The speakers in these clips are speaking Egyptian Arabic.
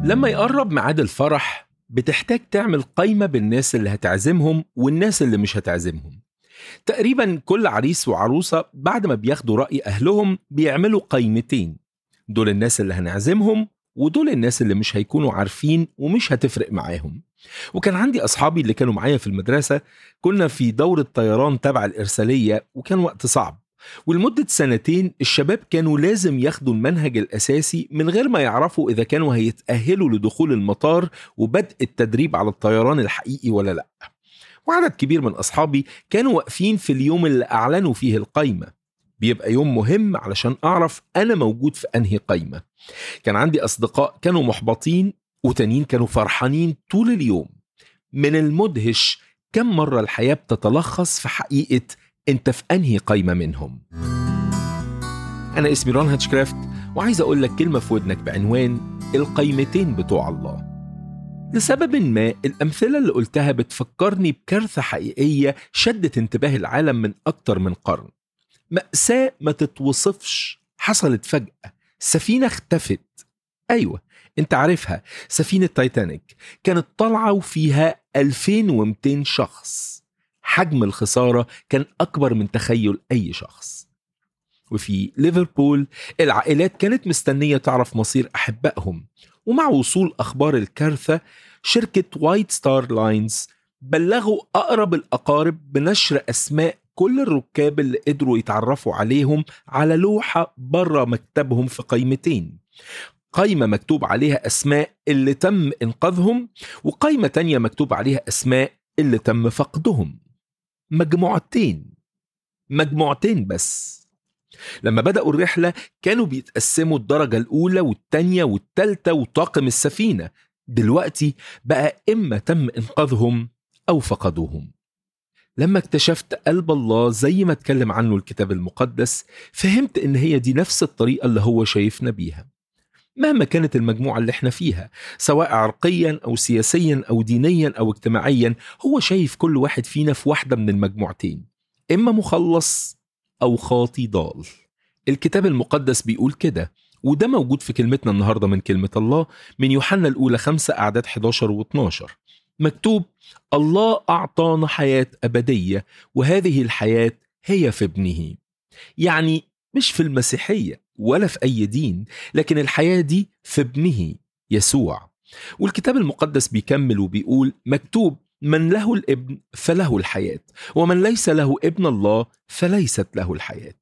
لما يقرب ميعاد الفرح بتحتاج تعمل قايمة بالناس اللي هتعزمهم والناس اللي مش هتعزمهم تقريبا كل عريس وعروسة بعد ما بياخدوا رأي أهلهم بيعملوا قايمتين دول الناس اللي هنعزمهم ودول الناس اللي مش هيكونوا عارفين ومش هتفرق معاهم وكان عندي أصحابي اللي كانوا معايا في المدرسة كنا في دورة طيران تبع الإرسالية وكان وقت صعب ولمدة سنتين الشباب كانوا لازم ياخدوا المنهج الأساسي من غير ما يعرفوا إذا كانوا هيتأهلوا لدخول المطار وبدء التدريب على الطيران الحقيقي ولا لأ وعدد كبير من أصحابي كانوا واقفين في اليوم اللي أعلنوا فيه القايمة بيبقى يوم مهم علشان أعرف أنا موجود في أنهي قايمة كان عندي أصدقاء كانوا محبطين وتانيين كانوا فرحانين طول اليوم من المدهش كم مرة الحياة بتتلخص في حقيقة أنت في أنهي قايمة منهم أنا اسمي رون هاتشكرافت وعايز أقول لك كلمة في ودنك بعنوان القيمتين بتوع الله لسبب ما الأمثلة اللي قلتها بتفكرني بكارثة حقيقية شدت انتباه العالم من أكتر من قرن مأساة ما تتوصفش حصلت فجأة سفينة اختفت أيوة انت عارفها سفينة تايتانيك كانت طالعة وفيها 2200 شخص حجم الخسارة كان أكبر من تخيل أي شخص وفي ليفربول العائلات كانت مستنية تعرف مصير أحبائهم ومع وصول أخبار الكارثة شركة وايت ستار لاينز بلغوا أقرب الأقارب بنشر أسماء كل الركاب اللي قدروا يتعرفوا عليهم على لوحة بره مكتبهم في قيمتين قايمة مكتوب عليها أسماء اللي تم إنقاذهم وقايمة تانية مكتوب عليها أسماء اللي تم فقدهم مجموعتين مجموعتين بس لما بدأوا الرحلة كانوا بيتقسموا الدرجة الأولى والتانية والتالتة وطاقم السفينة دلوقتي بقى إما تم إنقاذهم أو فقدوهم لما اكتشفت قلب الله زي ما اتكلم عنه الكتاب المقدس فهمت إن هي دي نفس الطريقة اللي هو شايفنا بيها مهما كانت المجموعة اللي احنا فيها سواء عرقيا أو سياسيا أو دينيا أو اجتماعيا هو شايف كل واحد فينا في واحدة من المجموعتين إما مخلص أو خاطي ضال الكتاب المقدس بيقول كده وده موجود في كلمتنا النهاردة من كلمة الله من يوحنا الأولى 5 أعداد 11 و 12 مكتوب الله أعطانا حياة أبدية وهذه الحياة هي في ابنه يعني مش في المسيحية ولا في أي دين لكن الحياة دي في ابنه يسوع والكتاب المقدس بيكمل وبيقول مكتوب من له الابن فله الحياة ومن ليس له ابن الله فليست له الحياة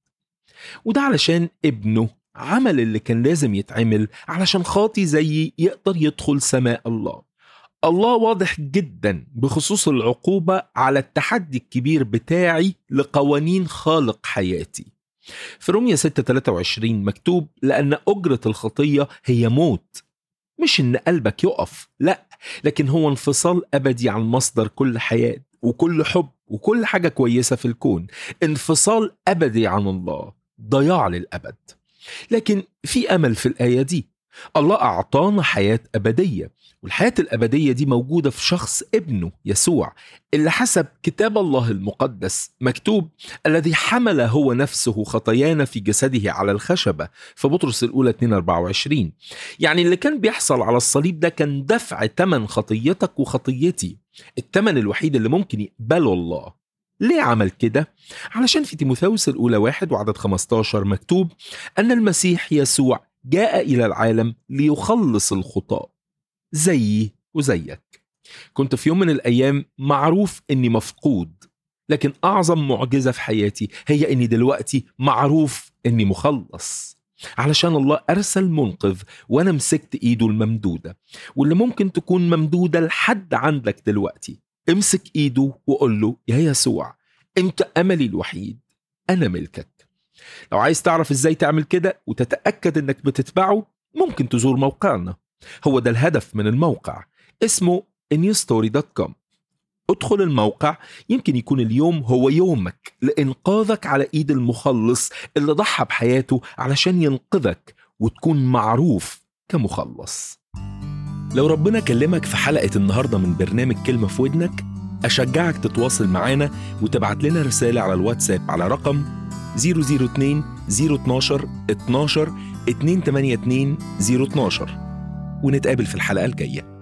وده علشان ابنه عمل اللي كان لازم يتعمل علشان خاطي زيي يقدر يدخل سماء الله الله واضح جدا بخصوص العقوبة على التحدي الكبير بتاعي لقوانين خالق حياتي في رومية 6 23 مكتوب لأن أجرة الخطية هي موت مش إن قلبك يقف لا لكن هو انفصال أبدي عن مصدر كل حياة وكل حب وكل حاجة كويسة في الكون انفصال أبدي عن الله ضياع للأبد لكن في أمل في الآية دي الله أعطانا حياة أبدية والحياة الأبدية دي موجودة في شخص ابنه يسوع اللي حسب كتاب الله المقدس مكتوب الذي حمل هو نفسه خطايانا في جسده على الخشبة في بطرس الأولى 2 24 يعني اللي كان بيحصل على الصليب ده كان دفع تمن خطيتك وخطيتي التمن الوحيد اللي ممكن يقبله الله ليه عمل كده؟ علشان في تيموثاوس الأولى واحد وعدد 15 مكتوب أن المسيح يسوع جاء إلى العالم ليخلص الخطاة زيي وزيك كنت في يوم من الأيام معروف إني مفقود لكن أعظم معجزة في حياتي هي إني دلوقتي معروف إني مخلص علشان الله أرسل منقذ وأنا مسكت إيده الممدودة واللي ممكن تكون ممدودة لحد عندك دلوقتي امسك إيده وقول له يا يسوع أنت أملي الوحيد أنا ملكك لو عايز تعرف إزاي تعمل كده وتتأكد إنك بتتبعه ممكن تزور موقعنا هو ده الهدف من الموقع اسمه newstory.com ادخل الموقع يمكن يكون اليوم هو يومك لإنقاذك على إيد المخلص اللي ضحى بحياته علشان ينقذك وتكون معروف كمخلص لو ربنا كلمك في حلقة النهاردة من برنامج كلمة في ودنك أشجعك تتواصل معانا وتبعت لنا رسالة على الواتساب على رقم 002 012 12 282 012 ونتقابل في الحلقة الجاية